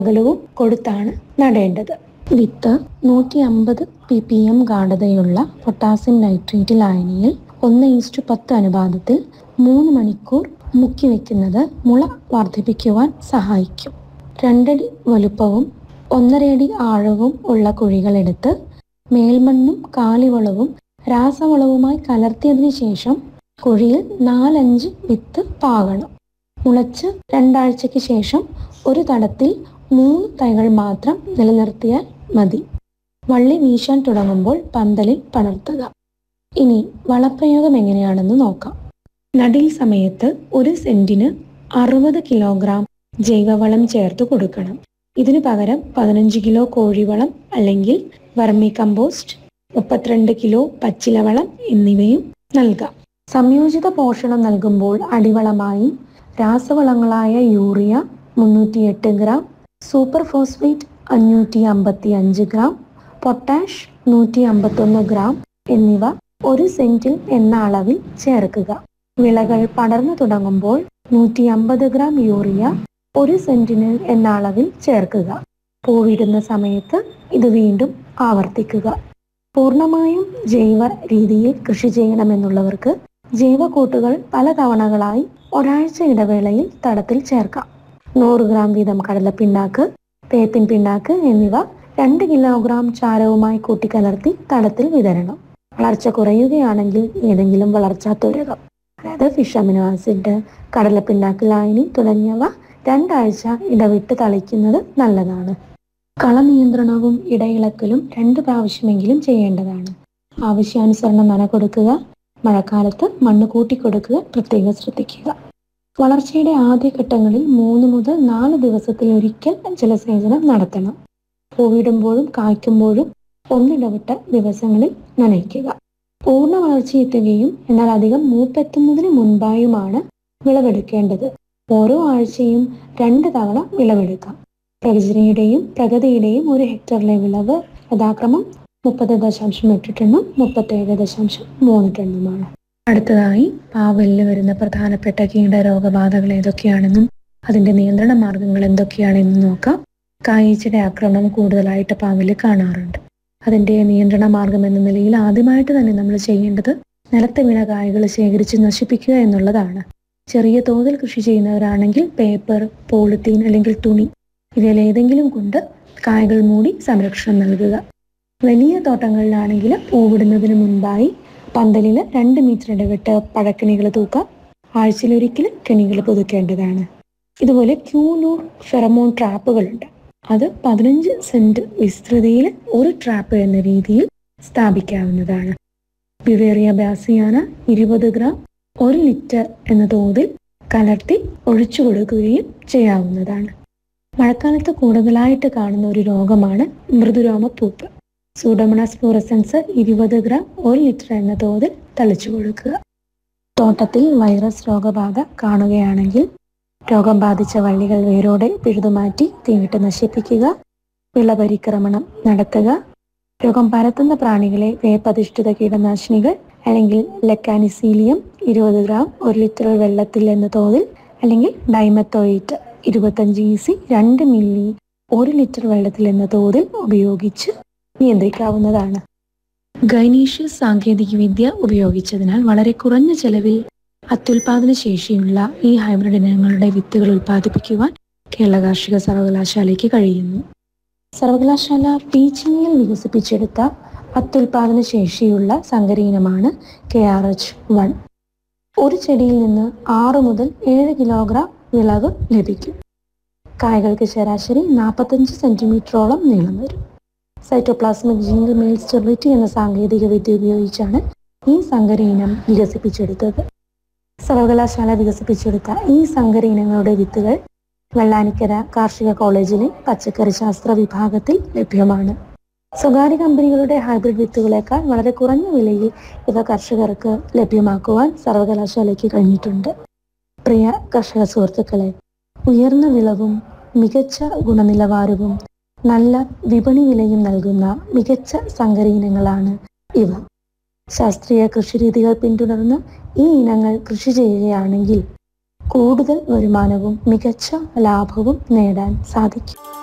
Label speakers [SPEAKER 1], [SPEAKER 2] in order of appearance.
[SPEAKER 1] അകലവും കൊടുത്താണ് നടേണ്ടത് വിത്ത് നൂറ്റി അമ്പത് പി പി എം ഗാഠതയുള്ള പൊട്ടാസ്യം നൈട്രേറ്റ് ലായനിയിൽ ഒന്ന് ഈസ്റ്റു പത്ത് അനുപാതത്തിൽ മൂന്ന് മണിക്കൂർ മുക്കി വെക്കുന്നത് മുള വർദ്ധിപ്പിക്കുവാൻ സഹായിക്കും രണ്ടടി വലുപ്പവും ഒന്നരയടി ആഴവും ഉള്ള കുഴികളെടുത്ത് മേൽമണ്ണും കാലിവളവും രാസവളവുമായി കലർത്തിയതിനു ശേഷം കുഴിയിൽ നാലഞ്ച് വിത്ത് പാകണം മുളച്ച് രണ്ടാഴ്ചയ്ക്ക് ശേഷം ഒരു തടത്തിൽ മൂന്ന് തൈകൾ മാത്രം നിലനിർത്തിയാൽ മതി വള്ളി വീശാൻ തുടങ്ങുമ്പോൾ പന്തലിൽ പടർത്തുക ഇനി വളപ്രയോഗം എങ്ങനെയാണെന്ന് നോക്കാം നടീൽ സമയത്ത് ഒരു സെന്റിന് അറുപത് കിലോഗ്രാം ജൈവവളം ചേർത്ത് കൊടുക്കണം ഇതിനു പകരം പതിനഞ്ച് കിലോ കോഴിവളം അല്ലെങ്കിൽ വർമി കമ്പോസ്റ്റ് മുപ്പത്തിരണ്ട് കിലോ പച്ചിലവളം എന്നിവയും നൽകാം സംയോജിത പോഷണം നൽകുമ്പോൾ അടിവളമായി രാസവളങ്ങളായ യൂറിയ മുന്നൂറ്റിയെട്ട് ഗ്രാം സൂപ്പർ ഫോസ്ഫേറ്റ് അഞ്ഞൂറ്റി അമ്പത്തി അഞ്ച് ഗ്രാം പൊട്ടാഷ് നൂറ്റി അമ്പത്തൊന്ന് ഗ്രാം എന്നിവ ഒരു സെന്റിൽ എന്ന അളവിൽ ചേർക്കുക വിളകൾ പടർന്നു തുടങ്ങുമ്പോൾ നൂറ്റി അമ്പത് ഗ്രാം യൂറിയ ഒരു സെന്റിന് എന്ന അളവിൽ ചേർക്കുക പൂവിടുന്ന സമയത്ത് ഇത് വീണ്ടും ആവർത്തിക്കുക പൂർണ്ണമായും ജൈവ രീതിയിൽ കൃഷി ചെയ്യണമെന്നുള്ളവർക്ക് ജൈവക്കൂട്ടുകൾ പല തവണകളായി ഒരാഴ്ച ഇടവേളയിൽ തടത്തിൽ ചേർക്കാം നൂറ് ഗ്രാം വീതം കടലപ്പിണ്ണാക്ക് തേപ്പിൻ പിണ്ണാക്ക് എന്നിവ രണ്ട് കിലോഗ്രാം ചാരവുമായി കൂട്ടിക്കലർത്തി തടത്തിൽ വിതരണം വളർച്ച കുറയുകയാണെങ്കിൽ ഏതെങ്കിലും വളർച്ചാ ത്വരകം അതായത് ഫിഷ് അമിനോ ആസിഡ് കടലപ്പിണ്ണാക്ക് ലായനി തുടങ്ങിയവ രണ്ടാഴ്ച ഇടവിട്ട് തളിക്കുന്നത് നല്ലതാണ് കള നിയന്ത്രണവും ഇടയിളക്കലും രണ്ട് പ്രാവശ്യമെങ്കിലും ചെയ്യേണ്ടതാണ് ആവശ്യാനുസരണം നന കൊടുക്കുക മഴക്കാലത്ത് മണ്ണ് കൂട്ടിക്കൊടുക്കുക പ്രത്യേകം ശ്രദ്ധിക്കുക വളർച്ചയുടെ ആദ്യഘട്ടങ്ങളിൽ മൂന്ന് മുതൽ നാല് ദിവസത്തിൽ ഒരിക്കൽ ജലസേചനം നടത്തണം പൂവിടുമ്പോഴും കായ്ക്കുമ്പോഴും ഒന്നിടവിട്ട ദിവസങ്ങളിൽ നനയ്ക്കുക പൂർണ്ണ വളർച്ചയെത്തുകയും എന്നാൽ അധികം മൂപ്പെത്തുന്നതിന് മുൻപായുമാണ് വിളവെടുക്കേണ്ടത് ഓരോ ആഴ്ചയും രണ്ട് തവണ വിളവെടുക്കാം പ്രകൃതിയുടെയും പ്രഗതിയുടെയും ഒരു ഹെക്ടറിലെ വിളവ് യഥാക്രമം മുപ്പത് ദശാംശം എട്ട് ടണ്ണും മുപ്പത്തേഴ് ദശാംശം മൂന്ന് ടണ്ണുമാണ് അടുത്തതായി പാവലിൽ വരുന്ന പ്രധാനപ്പെട്ട കീടരോഗബാധകൾ ഏതൊക്കെയാണെന്നും അതിന്റെ നിയന്ത്രണ മാർഗങ്ങൾ എന്തൊക്കെയാണെന്നും നോക്കാം കായീച്ചയുടെ ആക്രമണം കൂടുതലായിട്ട് പാവലിൽ കാണാറുണ്ട് അതിന്റെ നിയന്ത്രണ മാർഗം എന്ന നിലയിൽ ആദ്യമായിട്ട് തന്നെ നമ്മൾ ചെയ്യേണ്ടത് നിലത്ത് വീണ കായകൾ ശേഖരിച്ച് നശിപ്പിക്കുക എന്നുള്ളതാണ് ചെറിയ തോതിൽ കൃഷി ചെയ്യുന്നവരാണെങ്കിൽ പേപ്പർ പോളിത്തീൻ അല്ലെങ്കിൽ തുണി ഇതിൽ ഏതെങ്കിലും കൊണ്ട് കായകൾ മൂടി സംരക്ഷണം നൽകുക വലിയ തോട്ടങ്ങളിലാണെങ്കിൽ പൂവിടുന്നതിന് മുൻപായി പന്തലിൽ രണ്ട് മീറ്റർ ഇടവിട്ട് പഴക്കിണികൾ തൂക്കാം ആഴ്ചയിലൊരിക്കൽ കെണികൾ പുതുക്കേണ്ടതാണ് ഇതുപോലെ ക്യൂലൂർ ഫെറമോൺ ട്രാപ്പുകളുണ്ട് അത് പതിനഞ്ച് സെന്റ് വിസ്തൃതിയിൽ ഒരു ട്രാപ്പ് എന്ന രീതിയിൽ സ്ഥാപിക്കാവുന്നതാണ് ബിവേറിയ ബാസിയാന ഇരുപത് ഗ്രാം ഒരു ലിറ്റർ എന്ന തോതിൽ കലർത്തി ഒഴിച്ചു കൊടുക്കുകയും ചെയ്യാവുന്നതാണ് മഴക്കാലത്ത് കൂടുതലായിട്ട് കാണുന്ന ഒരു രോഗമാണ് മൃദുരോമപ്പൂപ്പ് സൂഡോമണസ് ഫ്ലൂറസൻസ് ഇരുപത് ഗ്രാം ഒരു ലിറ്റർ എന്ന തോതിൽ തളിച്ചു കൊടുക്കുക തോട്ടത്തിൽ വൈറസ് രോഗബാധ കാണുകയാണെങ്കിൽ രോഗം ബാധിച്ച വള്ളികൾ വേരോടെ പിഴുതുമാറ്റി തീയിട്ട് നശിപ്പിക്കുക വിളപരിക്രമണം നടത്തുക രോഗം പരത്തുന്ന പ്രാണികളെ വേപ്പധിഷ്ഠിത കീടനാശിനികൾ അല്ലെങ്കിൽ ലെക്കാനിസീലിയം ഇരുപത് ഗ്രാം ഒരു ലിറ്റർ വെള്ളത്തിൽ എന്ന തോതിൽ അല്ലെങ്കിൽ ഡൈമത്തോയിറ്റ് ഇരുപത്തഞ്ച് ഇ സി രണ്ട് മില്ലി ഒരു ലിറ്റർ വെള്ളത്തിൽ എന്ന തോതിൽ ഉപയോഗിച്ച് നിയന്ത്രിക്കാവുന്നതാണ് ഗൈനീഷ്യസ് സാങ്കേതികവിദ്യ ഉപയോഗിച്ചതിനാൽ വളരെ കുറഞ്ഞ ചെലവിൽ അത്യുൽപാദന ശേഷിയുള്ള ഈ ഹൈബ്രിഡ് ഇനങ്ങളുടെ വിത്തുകൾ ഉൽപ്പാദിപ്പിക്കുവാൻ കേരള കാർഷിക സർവകലാശാലയ്ക്ക് കഴിയുന്നു സർവകലാശാല ടീച്ചിങ്ങിൽ വികസിപ്പിച്ചെടുത്ത അത്യുൽപാദന ശേഷിയുള്ള സങ്കരീനമാണ് കെ ആർ എച്ച് വൺ ഒരു ചെടിയിൽ നിന്ന് ആറ് മുതൽ ഏഴ് കിലോഗ്രാം വിളവ് ലഭിക്കും കായകൾക്ക് ശരാശരി നാൽപ്പത്തഞ്ച് സെന്റിമീറ്ററോളം നീളം വരും സൈറ്റോപ്ലാസ്മിക് ജിംഗിൾ മെയിൽ സ്റ്റെറിലിറ്റി എന്ന സാങ്കേതിക വിദ്യ ഉപയോഗിച്ചാണ് ഈ സങ്കരയിനം വികസിപ്പിച്ചെടുത്തത് സർവകലാശാല വികസിപ്പിച്ചെടുത്ത ഈ സങ്കരയിനങ്ങളുടെ വിത്തുകൾ വെള്ളാനിക്കര കാർഷിക കോളേജിലെ പച്ചക്കറി ശാസ്ത്ര വിഭാഗത്തിൽ ലഭ്യമാണ് സ്വകാര്യ കമ്പനികളുടെ ഹൈബ്രിഡ് വിത്തുകളേക്കാൾ വളരെ കുറഞ്ഞ വിലയിൽ ഇവ കർഷകർക്ക് ലഭ്യമാക്കുവാൻ സർവകലാശാലയ്ക്ക് കഴിഞ്ഞിട്ടുണ്ട് പ്രിയ കർഷക സുഹൃത്തുക്കളെ ഉയർന്ന വിളവും മികച്ച ഗുണനിലവാരവും നല്ല വിപണി വിലയും നൽകുന്ന മികച്ച സങ്കര ഇനങ്ങളാണ് ഇവ ശാസ്ത്രീയ കൃഷിരീതികൾ പിന്തുടർന്ന് ഈ ഇനങ്ങൾ കൃഷി ചെയ്യുകയാണെങ്കിൽ കൂടുതൽ വരുമാനവും മികച്ച ലാഭവും നേടാൻ സാധിക്കും